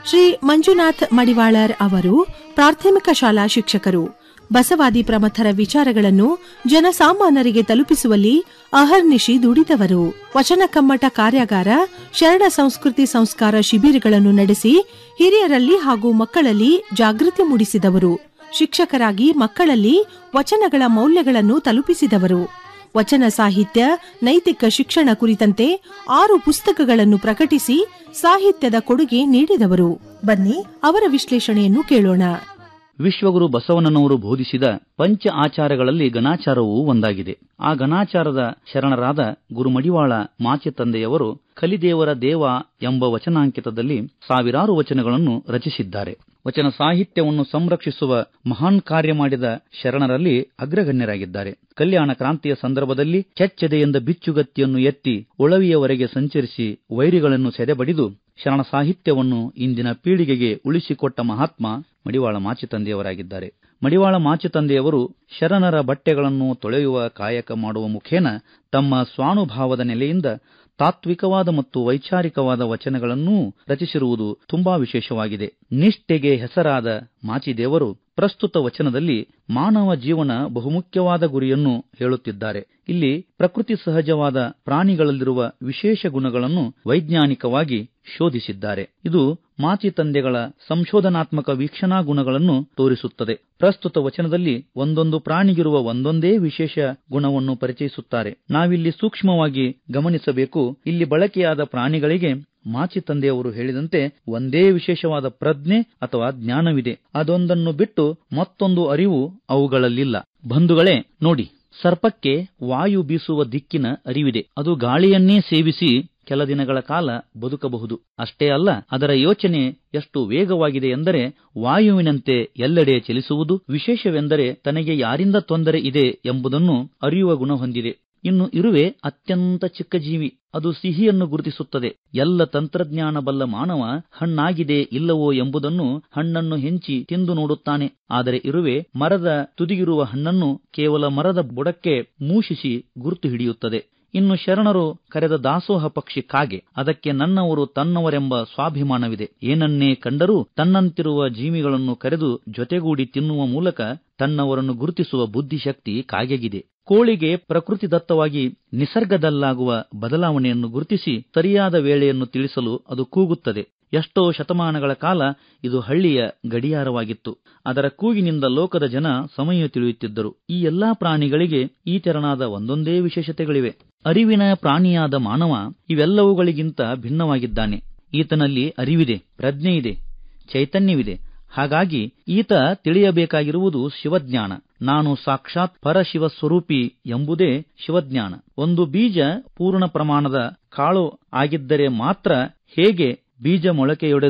ಶ್ರೀ ಮಂಜುನಾಥ್ ಮಡಿವಾಳರ್ ಅವರು ಪ್ರಾಥಮಿಕ ಶಾಲಾ ಶಿಕ್ಷಕರು ಬಸವಾದಿ ಪ್ರಮಥರ ವಿಚಾರಗಳನ್ನು ಜನಸಾಮಾನ್ಯರಿಗೆ ತಲುಪಿಸುವಲ್ಲಿ ಅಹರ್ನಿಶಿ ದುಡಿದವರು ವಚನ ಕಮ್ಮಟ ಕಾರ್ಯಾಗಾರ ಶರಣ ಸಂಸ್ಕೃತಿ ಸಂಸ್ಕಾರ ಶಿಬಿರಗಳನ್ನು ನಡೆಸಿ ಹಿರಿಯರಲ್ಲಿ ಹಾಗೂ ಮಕ್ಕಳಲ್ಲಿ ಜಾಗೃತಿ ಮೂಡಿಸಿದವರು ಶಿಕ್ಷಕರಾಗಿ ಮಕ್ಕಳಲ್ಲಿ ವಚನಗಳ ಮೌಲ್ಯಗಳನ್ನು ತಲುಪಿಸಿದವರು ವಚನ ಸಾಹಿತ್ಯ ನೈತಿಕ ಶಿಕ್ಷಣ ಕುರಿತಂತೆ ಆರು ಪುಸ್ತಕಗಳನ್ನು ಪ್ರಕಟಿಸಿ ಸಾಹಿತ್ಯದ ಕೊಡುಗೆ ನೀಡಿದವರು ಬನ್ನಿ ಅವರ ವಿಶ್ಲೇಷಣೆಯನ್ನು ಕೇಳೋಣ ವಿಶ್ವಗುರು ಬಸವಣ್ಣನವರು ಬೋಧಿಸಿದ ಪಂಚ ಆಚಾರಗಳಲ್ಲಿ ಗಣಾಚಾರವೂ ಒಂದಾಗಿದೆ ಆ ಗಣಾಚಾರದ ಶರಣರಾದ ಗುರುಮಡಿವಾಳ ಮಾಚೆ ತಂದೆಯವರು ಕಲಿದೇವರ ದೇವ ಎಂಬ ವಚನಾಂಕಿತದಲ್ಲಿ ಸಾವಿರಾರು ವಚನಗಳನ್ನು ರಚಿಸಿದ್ದಾರೆ ವಚನ ಸಾಹಿತ್ಯವನ್ನು ಸಂರಕ್ಷಿಸುವ ಮಹಾನ್ ಕಾರ್ಯ ಮಾಡಿದ ಶರಣರಲ್ಲಿ ಅಗ್ರಗಣ್ಯರಾಗಿದ್ದಾರೆ ಕಲ್ಯಾಣ ಕ್ರಾಂತಿಯ ಸಂದರ್ಭದಲ್ಲಿ ಕೆಚ್ಚೆದೆಯಿಂದ ಬಿಚ್ಚುಗತ್ತಿಯನ್ನು ಎತ್ತಿ ಒಳವಿಯವರೆಗೆ ಸಂಚರಿಸಿ ವೈರಿಗಳನ್ನು ಸೆದೆಬಡಿದು ಶರಣ ಸಾಹಿತ್ಯವನ್ನು ಇಂದಿನ ಪೀಳಿಗೆಗೆ ಉಳಿಸಿಕೊಟ್ಟ ಮಹಾತ್ಮ ಮಡಿವಾಳ ಮಾಚಿತಂದೆಯವರಾಗಿದ್ದಾರೆ ಮಡಿವಾಳ ಮಾಚಿತಂದೆಯವರು ಶರಣರ ಬಟ್ಟೆಗಳನ್ನು ತೊಳೆಯುವ ಕಾಯಕ ಮಾಡುವ ಮುಖೇನ ತಮ್ಮ ಸ್ವಾನುಭಾವದ ನೆಲೆಯಿಂದ ತಾತ್ವಿಕವಾದ ಮತ್ತು ವೈಚಾರಿಕವಾದ ವಚನಗಳನ್ನೂ ರಚಿಸಿರುವುದು ತುಂಬಾ ವಿಶೇಷವಾಗಿದೆ ನಿಷ್ಠೆಗೆ ಹೆಸರಾದ ಮಾಚಿದೇವರು ಪ್ರಸ್ತುತ ವಚನದಲ್ಲಿ ಮಾನವ ಜೀವನ ಬಹುಮುಖ್ಯವಾದ ಗುರಿಯನ್ನು ಹೇಳುತ್ತಿದ್ದಾರೆ ಇಲ್ಲಿ ಪ್ರಕೃತಿ ಸಹಜವಾದ ಪ್ರಾಣಿಗಳಲ್ಲಿರುವ ವಿಶೇಷ ಗುಣಗಳನ್ನು ವೈಜ್ಞಾನಿಕವಾಗಿ ಶೋಧಿಸಿದ್ದಾರೆ ಇದು ಮಾಚಿ ತಂದೆಗಳ ಸಂಶೋಧನಾತ್ಮಕ ವೀಕ್ಷಣಾ ಗುಣಗಳನ್ನು ತೋರಿಸುತ್ತದೆ ಪ್ರಸ್ತುತ ವಚನದಲ್ಲಿ ಒಂದೊಂದು ಪ್ರಾಣಿಗಿರುವ ಒಂದೊಂದೇ ವಿಶೇಷ ಗುಣವನ್ನು ಪರಿಚಯಿಸುತ್ತಾರೆ ನಾವಿಲ್ಲಿ ಸೂಕ್ಷ್ಮವಾಗಿ ಗಮನಿಸಬೇಕು ಇಲ್ಲಿ ಬಳಕೆಯಾದ ಪ್ರಾಣಿಗಳಿಗೆ ಮಾಚಿ ತಂದೆಯವರು ಹೇಳಿದಂತೆ ಒಂದೇ ವಿಶೇಷವಾದ ಪ್ರಜ್ಞೆ ಅಥವಾ ಜ್ಞಾನವಿದೆ ಅದೊಂದನ್ನು ಬಿಟ್ಟು ಮತ್ತೊಂದು ಅರಿವು ಅವುಗಳಲ್ಲಿಲ್ಲ ಬಂಧುಗಳೇ ನೋಡಿ ಸರ್ಪಕ್ಕೆ ವಾಯು ಬೀಸುವ ದಿಕ್ಕಿನ ಅರಿವಿದೆ ಅದು ಗಾಳಿಯನ್ನೇ ಸೇವಿಸಿ ಕೆಲ ದಿನಗಳ ಕಾಲ ಬದುಕಬಹುದು ಅಷ್ಟೇ ಅಲ್ಲ ಅದರ ಯೋಚನೆ ಎಷ್ಟು ವೇಗವಾಗಿದೆ ಎಂದರೆ ವಾಯುವಿನಂತೆ ಎಲ್ಲೆಡೆ ಚಲಿಸುವುದು ವಿಶೇಷವೆಂದರೆ ತನಗೆ ಯಾರಿಂದ ತೊಂದರೆ ಇದೆ ಎಂಬುದನ್ನು ಅರಿಯುವ ಗುಣ ಹೊಂದಿದೆ ಇನ್ನು ಇರುವೆ ಅತ್ಯಂತ ಚಿಕ್ಕ ಜೀವಿ ಅದು ಸಿಹಿಯನ್ನು ಗುರುತಿಸುತ್ತದೆ ಎಲ್ಲ ತಂತ್ರಜ್ಞಾನ ಬಲ್ಲ ಮಾನವ ಹಣ್ಣಾಗಿದೆ ಇಲ್ಲವೋ ಎಂಬುದನ್ನು ಹಣ್ಣನ್ನು ಹೆಂಚಿ ತಿಂದು ನೋಡುತ್ತಾನೆ ಆದರೆ ಇರುವೆ ಮರದ ತುದಿಗಿರುವ ಹಣ್ಣನ್ನು ಕೇವಲ ಮರದ ಬುಡಕ್ಕೆ ಮೂಷಿಸಿ ಗುರುತು ಹಿಡಿಯುತ್ತದೆ ಇನ್ನು ಶರಣರು ಕರೆದ ದಾಸೋಹ ಪಕ್ಷಿ ಕಾಗೆ ಅದಕ್ಕೆ ನನ್ನವರು ತನ್ನವರೆಂಬ ಸ್ವಾಭಿಮಾನವಿದೆ ಏನನ್ನೇ ಕಂಡರೂ ತನ್ನಂತಿರುವ ಜೀವಿಗಳನ್ನು ಕರೆದು ಜೊತೆಗೂಡಿ ತಿನ್ನುವ ಮೂಲಕ ತನ್ನವರನ್ನು ಗುರುತಿಸುವ ಬುದ್ಧಿಶಕ್ತಿ ಕಾಗೆಗಿದೆ ಕೋಳಿಗೆ ಪ್ರಕೃತಿ ದತ್ತವಾಗಿ ನಿಸರ್ಗದಲ್ಲಾಗುವ ಬದಲಾವಣೆಯನ್ನು ಗುರುತಿಸಿ ಸರಿಯಾದ ವೇಳೆಯನ್ನು ತಿಳಿಸಲು ಅದು ಕೂಗುತ್ತದೆ ಎಷ್ಟೋ ಶತಮಾನಗಳ ಕಾಲ ಇದು ಹಳ್ಳಿಯ ಗಡಿಯಾರವಾಗಿತ್ತು ಅದರ ಕೂಗಿನಿಂದ ಲೋಕದ ಜನ ಸಮಯ ತಿಳಿಯುತ್ತಿದ್ದರು ಈ ಎಲ್ಲಾ ಪ್ರಾಣಿಗಳಿಗೆ ಈ ತೆರನಾದ ಒಂದೊಂದೇ ವಿಶೇಷತೆಗಳಿವೆ ಅರಿವಿನ ಪ್ರಾಣಿಯಾದ ಮಾನವ ಇವೆಲ್ಲವುಗಳಿಗಿಂತ ಭಿನ್ನವಾಗಿದ್ದಾನೆ ಈತನಲ್ಲಿ ಅರಿವಿದೆ ಪ್ರಜ್ಞೆ ಇದೆ ಚೈತನ್ಯವಿದೆ ಹಾಗಾಗಿ ಈತ ತಿಳಿಯಬೇಕಾಗಿರುವುದು ಶಿವಜ್ಞಾನ ನಾನು ಸಾಕ್ಷಾತ್ ಪರಶಿವ ಸ್ವರೂಪಿ ಎಂಬುದೇ ಶಿವಜ್ಞಾನ ಒಂದು ಬೀಜ ಪೂರ್ಣ ಪ್ರಮಾಣದ ಕಾಳು ಆಗಿದ್ದರೆ ಮಾತ್ರ ಹೇಗೆ ಬೀಜ ಮೊಳಕೆಯೊಡೆದು